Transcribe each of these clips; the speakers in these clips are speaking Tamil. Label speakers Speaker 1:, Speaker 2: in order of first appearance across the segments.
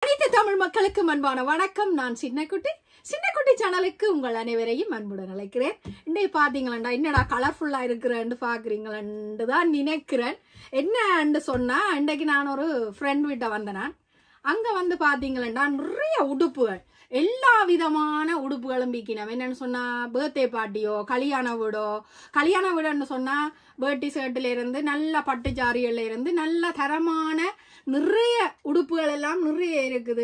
Speaker 1: அனைத்து தமிழ் மக்களுக்கு அன்பான வணக்கம் நான் சின்னக்குட்டி சின்னக்குட்டி சேனலுக்கு உங்கள் அனைவரையும் அன்புடன் அழைக்கிறேன் இன்னைக்கு பாத்தீங்களா என்னடா கலர்ஃபுல்லா இருக்கிறேன்னு பாக்குறீங்களேன்னு தான் நினைக்கிறேன் என்னன்னு சொன்னா இன்றைக்கு நான் ஒரு ஃப்ரெண்ட் வீட்டை வந்தேன் நான் அங்க வந்து பாத்தீங்களா நிறைய உடுப்புகள் எல்லா விதமான உடுப்புகளும் விற்கணும் என்னன்னு சொன்னா பர்த்டே பார்ட்டியோ கல்யாண வீடோ கல்யாண வீடுன்னு சொன்னா பேர்ட்டி ஷர்ட்ல இருந்து நல்ல பட்டு ஜாரிகள்ல இருந்து நல்ல தரமான நிறைய உடுப்புகள் எல்லாம் நிறைய இருக்குது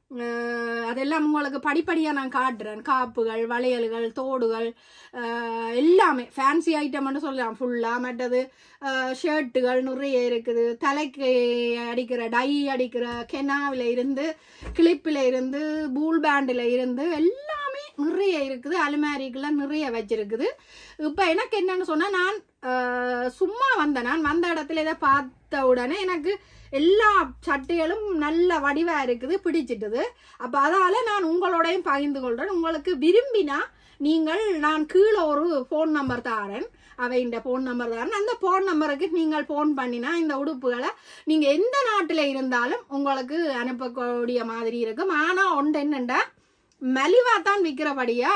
Speaker 1: அஹ் அதெல்லாம் உங்களுக்கு படிப்படியாக நான் காட்டுறேன் காப்புகள் வளையல்கள் தோடுகள் அஹ் எல்லாமே ஃபேன்சி ஐட்டம்னு சொல்லலாம் ஃபுல்லாக மற்றது ஷர்ட்டுகள் நிறைய இருக்குது தலைக்கு அடிக்கிற டை அடிக்கிற கெனாவில் இருந்து கிளிப்பில் இருந்து பூல் பேண்டில் இருந்து எல்லாமே நிறைய இருக்குது அலுமாரிக்குள்ள நிறைய வச்சிருக்குது இப்போ எனக்கு என்னன்னு சொன்னால் நான் அஹ், சும்மா வந்தேன் நான் வந்த இடத்துல இதை பார்த்த உடனே எனக்கு எல்லா சட்டைகளும் நல்ல வடிவா இருக்குது பிடிச்சிட்டுது அப்ப அதால நான் உங்களோடையும் பகிர்ந்து கொள்றேன் உங்களுக்கு விரும்பினா நீங்கள் நான் கீழே ஒரு ஃபோன் நம்பர் தாரேன் அவை இந்த ஃபோன் நம்பர் தாரேன் அந்த ஃபோன் நம்பருக்கு நீங்கள் ஃபோன் பண்ணினா இந்த உடுப்புகளை நீங்க எந்த நாட்டில் இருந்தாலும் உங்களுக்கு அனுப்பக்கூடிய மாதிரி இருக்கும் ஆனா ஒன்று என்னண்டா மலிவா தான் விற்கிறபடியா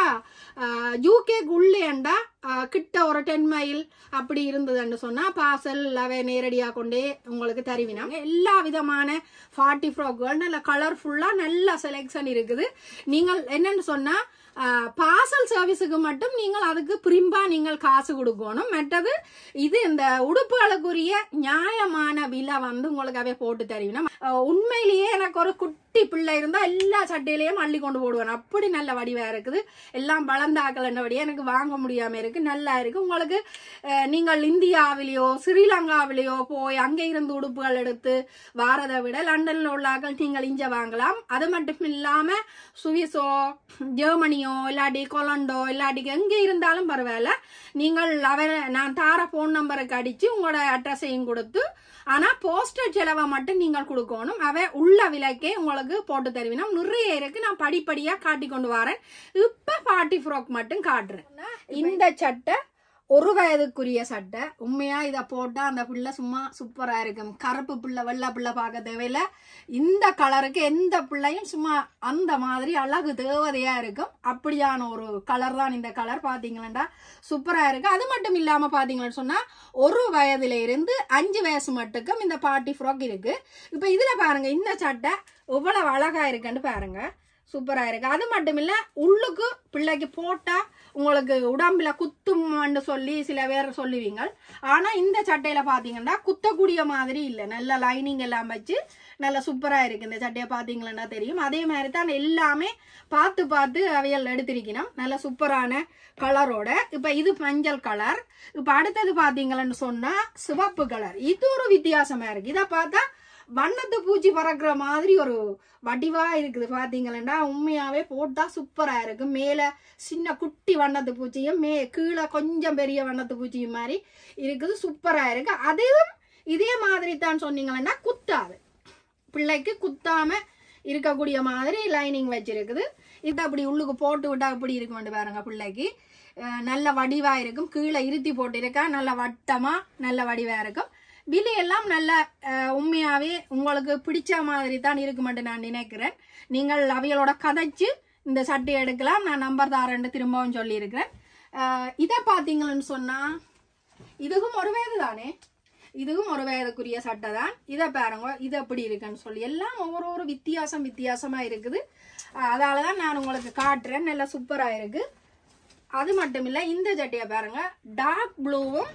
Speaker 1: யூகேக்குள்ளேண்டா கிட்ட ஒரு டென் மைல் அப்படி இருந்ததுன்னு சொன்னா பார்சல் அவை நேரடியாக கொண்டே உங்களுக்கு தருவினாங்க எல்லா விதமான ஃபார்ட்டி ஃப்ராக்குகள் நல்ல கலர்ஃபுல்லா நல்ல செலெக்ஷன் இருக்குது நீங்கள் என்னன்னு சொன்னா பார்சல் சர்வீஸுக்கு மட்டும் நீங்கள் அதுக்கு பிரிம்பா நீங்கள் காசு கொடுக்கணும் மற்றது இது இந்த உடுப்புகளுக்குரிய நியாயமான விலை வந்து உங்களுக்கு அவை போட்டு தருவினா உண்மையிலேயே எனக்கு ஒரு குட்டி பிள்ளை இருந்தா எல்லா சட்டையிலையும் அள்ளி கொண்டு போடுவேன் அப்படி நல்ல வடிவா இருக்குது எல்லாம் வளர்ந்தாக்கள் என்னபடியே எனக்கு வாங்க முடியாம இருக்கு நல்லா இருக்கு உங்களுக்கு அஹ், நீங்கள் இந்தியாவிலேயோ ஸ்ரீலங்காவிலேயோ போய் அங்கே இருந்து உடுப்புகள் எடுத்து வாரதை விட லண்டன்ல உள்ளாக்கள் நீங்கள் இங்க வாங்கலாம் அது மட்டும் இல்லாம சுவிஸோ ஜெர்மனியோ இல்லாட்டி கொலண்டோ இல்லாட்டி எங்க இருந்தாலும் பரவாயில்ல நீங்கள் அவரை நான் தார போன் நம்பருக்கு அடிச்சு உங்களோட அட்ரஸையும் கொடுத்து ஆனா போஸ்டர் செலவை மட்டும் நீங்கள் கொடுக்கணும் அவ உள்ள விலைக்கே உங்களுக்கு போட்டு தருவினோம் நிறைய இருக்கு நான் படிப்படியா காட்டி கொண்டு வரேன் இப்ப பார்ட்டி ஃப்ராக் மட்டும் காட்டுறேன் இந்த சட்டை ஒரு வயதுக்குரிய சட்டை உண்மையா இதை போட்டா அந்த பிள்ளை சும்மா சூப்பரா இருக்கும் கருப்பு பிள்ளை வெள்ளை பிள்ளை பார்க்க தேவையில்ல இந்த கலருக்கு எந்த பிள்ளையும் சும்மா அந்த மாதிரி அழகு தேவதையா இருக்கும் அப்படியான ஒரு கலர் தான் இந்த கலர் பாத்தீங்களா சூப்பரா இருக்கு அது மட்டும் இல்லாம பாத்தீங்கன்னு சொன்னா ஒரு வயதுல இருந்து அஞ்சு வயசு மட்டுக்கும் இந்த பார்ட்டி ஃப்ராக் இருக்கு இப்ப இதுல பாருங்க இந்த சட்டை எவ்வளவு அழகா இருக்குன்னு பாருங்க சூப்பரா இருக்கு அது மட்டும் இல்ல உள்ளுக்கு பிள்ளைக்கு போட்டா உங்களுக்கு உடம்புல குத்தும்னு சொல்லி சில பேர் சொல்லுவீங்க ஆனா இந்த சட்டையில பாத்தீங்கன்னா குத்தக்கூடிய மாதிரி இல்ல நல்ல லைனிங் எல்லாம் வச்சு நல்ல சூப்பரா இருக்கு இந்த சட்டையை பாத்தீங்கன்னா தெரியும் அதே மாதிரி தான் எல்லாமே பார்த்து பார்த்து அவையல் எடுத்திருக்கணும் நல்ல சூப்பரான கலரோட இப்ப இது மஞ்சள் கலர் இப்ப அடுத்தது பாத்தீங்கன்னு சொன்னா சிவப்பு கலர் இது ஒரு வித்தியாசமா இருக்கு இதை பார்த்தா வண்ணத்து பூச்சி பறக்கிற மாதிரி ஒரு வடிவா இருக்குது பாத்தீங்களா உண்மையாவே போட்டா சூப்பரா இருக்கு மேல சின்ன குட்டி வண்ணத்து பூச்சியும் மே கீழே கொஞ்சம் பெரிய வண்ணத்து பூச்சியும் மாதிரி இருக்குது சூப்பரா இருக்கு அதுவும் இதே மாதிரி தான் சொன்னீங்கன்னா குத்தாது பிள்ளைக்கு குத்தாம இருக்கக்கூடிய மாதிரி லைனிங் வச்சிருக்குது இது அப்படி உள்ளுக்கு போட்டு விட்டா அப்படி இருக்கும் பாருங்க பிள்ளைக்கு அஹ் நல்ல வடிவா இருக்கும் கீழே இருத்தி போட்டிருக்கா நல்ல வட்டமா நல்ல வடிவா இருக்கும் விலையெல்லாம் நல்ல அஹ், உண்மையாவே உங்களுக்கு பிடிச்ச மாதிரி தான் இருக்குமென்று நான் நினைக்கிறேன் நீங்கள் அவைகளோட கதைச்சு இந்த சட்டை எடுக்கலாம் நான் நம்பர் தாரேன்னு திரும்பவும் சொல்லியிருக்கிறேன் அஹ், இதை பார்த்தீங்கன்னு சொன்னா இதுவும் ஒரு வயது தானே இதுவும் ஒரு வயதுக்குரிய சட்டை தான் இதை பாருங்க இது எப்படி இருக்குன்னு சொல்லி எல்லாம் ஒவ்வொரு ஒரு வித்தியாசம் வித்தியாசமா இருக்குது அஹ், அதால தான் நான் உங்களுக்கு காட்டுறேன் நல்லா சூப்பரா இருக்கு அது மட்டும் இல்ல இந்த சட்டையை பாருங்க டார்க் ப்ளூவும்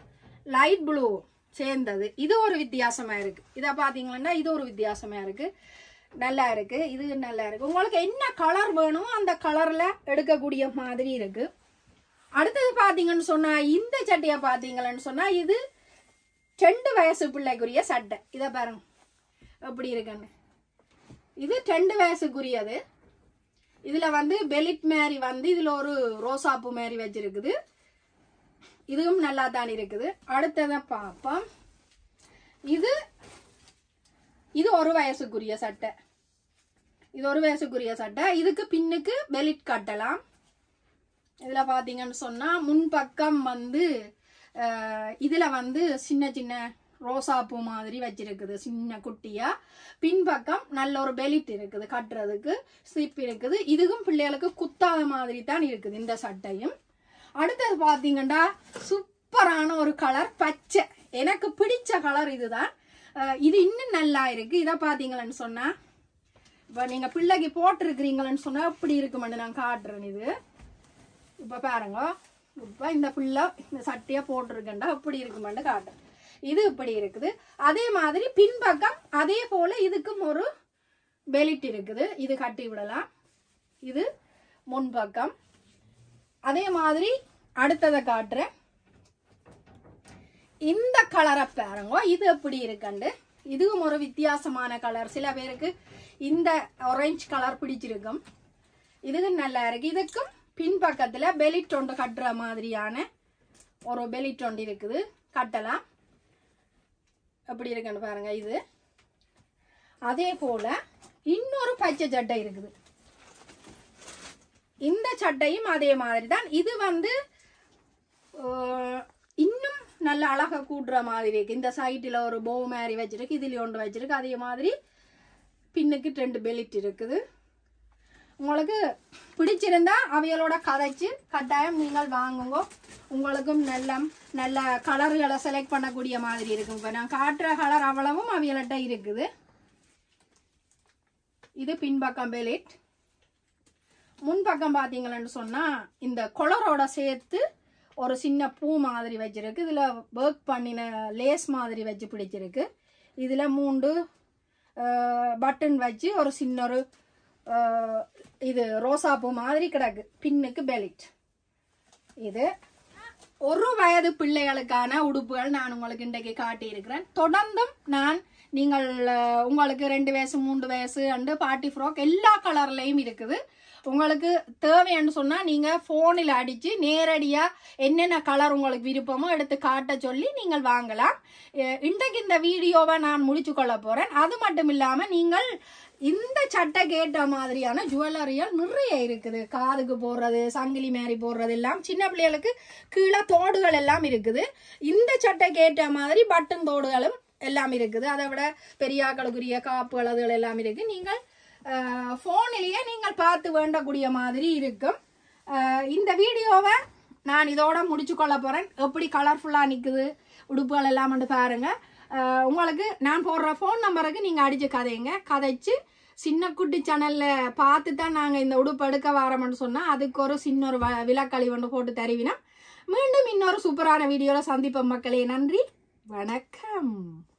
Speaker 1: லைட் ப்ளூவும் சேர்ந்தது இது ஒரு வித்தியாசமா இருக்கு இதை பாத்தீங்கன்னா இது ஒரு வித்தியாசமா இருக்கு நல்லா இருக்கு இது நல்லா இருக்கு உங்களுக்கு என்ன கலர் வேணுமோ அந்த கலர்ல எடுக்கக்கூடிய மாதிரி இருக்கு அடுத்தது பாத்தீங்கன்னு சொன்னா இந்த சட்டையை பாத்தீங்கன்னு சொன்னா இது ரெண்டு வயசு பிள்ளைக்குரிய சட்டை இதை பாருங்க எப்படி இருக்குன்னு இது ரெண்டு வயசுக்குரியது இதுல வந்து பெலிட் மாதிரி வந்து இதுல ஒரு ரோசாப்பூ மாதிரி வச்சிருக்குது இதுவும் நல்லா தான் இருக்குது அடுத்ததை பார்ப்போம் இது இது ஒரு வயசுக்குரிய சட்டை இது ஒரு வயசுக்குரிய சட்டை இதுக்கு பின்னுக்கு பெலிட் கட்டலாம் இதுல பாத்தீங்கன்னு சொன்னா முன்பக்கம் வந்து அஹ், இதுல வந்து சின்ன சின்ன ரோசா பூ மாதிரி வச்சிருக்குது சின்ன குட்டியா பின்பக்கம் நல்ல ஒரு பெலிட் இருக்குது கட்டுறதுக்கு ஸ்லிப் இருக்குது இதுக்கும் பிள்ளைகளுக்கு குத்தாத மாதிரி தான் இருக்குது இந்த சட்டையும் அடுத்தது பாத்தீங்கன்னா சூப்பரான ஒரு கலர் பச்சை எனக்கு பிடிச்ச கலர் இதுதான் அஹ் இது இன்னும் நல்லா இருக்கு இதை பாத்தீங்களன்னு சொன்னா இப்ப நீங்க பிள்ளைக்கு போட்டிருக்கிறீங்களன்னு சொன்னா இப்படி இருக்குமென்னு நான் காட்டுறேன் இது இப்ப பாருங்க இப்ப இந்த பிள்ளை இந்த சட்டையை போட்டிருக்கேன்டா இப்படி இருக்குமென்னு காட்டுறேன் இது இப்படி இருக்குது அதே மாதிரி பின்பக்கம் அதே போல இதுக்கும் ஒரு பெலிட் இருக்குது இது கட்டி விடலாம் இது முன்பக்கம் அதே மாதிரி அடுத்ததை காட்டுறேன் இந்த கலரை பாருங்க இது எப்படி இருக்குண்டு இதுவும் ஒரு வித்தியாசமான கலர் சில பேருக்கு இந்த ஆரஞ்சு கலர் பிடிச்சிருக்கும் இதுக்கு நல்லா இருக்கு இதுக்கும் பின்பக்கத்துல பெலிட் ஒன்று கட்டுற மாதிரியான ஒரு பெலிட் ஒன்று இருக்குது கட்டலாம் எப்படி இருக்குன்னு பாருங்க இது அதே போல இன்னொரு பச்சை சட்டை இருக்குது இந்த சட்டையும் அதே மாதிரி தான் இது வந்து அஹ், இன்னும் நல்ல அழகா கூட்டுற மாதிரி இருக்கு இந்த சைட்டில் ஒரு போ மாதிரி வச்சிருக்கு இதுல ஒன்று வச்சிருக்கு அதே மாதிரி பின்னுக்கு ரெண்டு பெலிட் இருக்குது உங்களுக்கு பிடிச்சிருந்தா அவைகளோட கதைச்சு கட்டாயம் நீங்கள் வாங்குங்க உங்களுக்கும் நல்ல நல்ல கலர்களை செலக்ட் பண்ணக்கூடிய மாதிரி இருக்கும் இப்போ நான் காட்டுற கலர் அவ்வளவும் அவைகள்கிட்ட இருக்குது இது பின்பக்கம் பெலிட் முன்பக்கம் பார்த்தீங்களன்னு சொன்னா இந்த கொலரோட சேர்த்து ஒரு சின்ன பூ மாதிரி வச்சிருக்கு இதுல ஒர்க் பண்ணின லேஸ் மாதிரி வச்சு பிடிச்சிருக்கு இதுல மூண்டு பட்டன் வச்சு ஒரு சின்ன ஒரு அஹ், இது ரோசா பூ மாதிரி கிடக்கு பின்னுக்கு பெலிட் இது ஒரு வயது பிள்ளைகளுக்கான உடுப்புகள் நான் உங்களுக்கு இன்றைக்கு காட்டியிருக்கிறேன் தொடர்ந்தும் நான் நீங்கள் அஹ், உங்களுக்கு ரெண்டு வயசு மூன்று வயசு அண்டு பார்ட்டி ஃப்ராக் எல்லா கலர்லையும் இருக்குது உங்களுக்கு தேவைன்னு சொன்னா நீங்க போனில் அடிச்சு நேரடியா என்னென்ன கலர் உங்களுக்கு விருப்பமோ எடுத்து காட்ட சொல்லி நீங்கள் வாங்கலாம் அஹ், இன்றைக்கு இந்த வீடியோவை நான் முடிச்சு கொள்ள போறேன் அது மட்டும் இல்லாம நீங்கள் இந்த சட்டைக்கு ஏற்ற மாதிரியான ஜுவல்லரிகள் நிறைய இருக்குது காதுக்கு போடுறது சங்கிலி மாதிரி போடுறது எல்லாம் சின்ன பிள்ளைகளுக்கு கீழே தோடுகள் எல்லாம் இருக்குது இந்த சட்டைக்கு ஏற்ற மாதிரி பட்டன் தோடுகளும் எல்லாம் இருக்குது அதை விட பெரியாக்களுக்குரிய காப்புகள் அதுகள் எல்லாம் இருக்கு நீங்கள் ஃபோனிலேயே நீங்கள் பார்த்து வேண்டக்கூடிய மாதிரி இருக்கும் அஹ், இந்த வீடியோவை நான் இதோட முடிச்சு கொள்ள போறேன் எப்படி கலர்ஃபுல்லாக நிற்குது உடுப்புகள் எல்லாம் வந்து பாருங்க அஹ், உங்களுக்கு நான் போடுற ஃபோன் நம்பருக்கு நீங்கள் அடிச்சு கதைங்க கதைச்சு சின்ன குட்டி சேனல்ல பார்த்து தான் நாங்கள் இந்த உடுப்பு எடுக்க வாரோம்னு சொன்னால் அதுக்கு ஒரு சின்ன ஒரு வ- விலக்களி ஒன்று போட்டு தருவினா மீண்டும் இன்னொரு சூப்பரான வீடியோவில் சந்திப்போம் மக்களே நன்றி வணக்கம்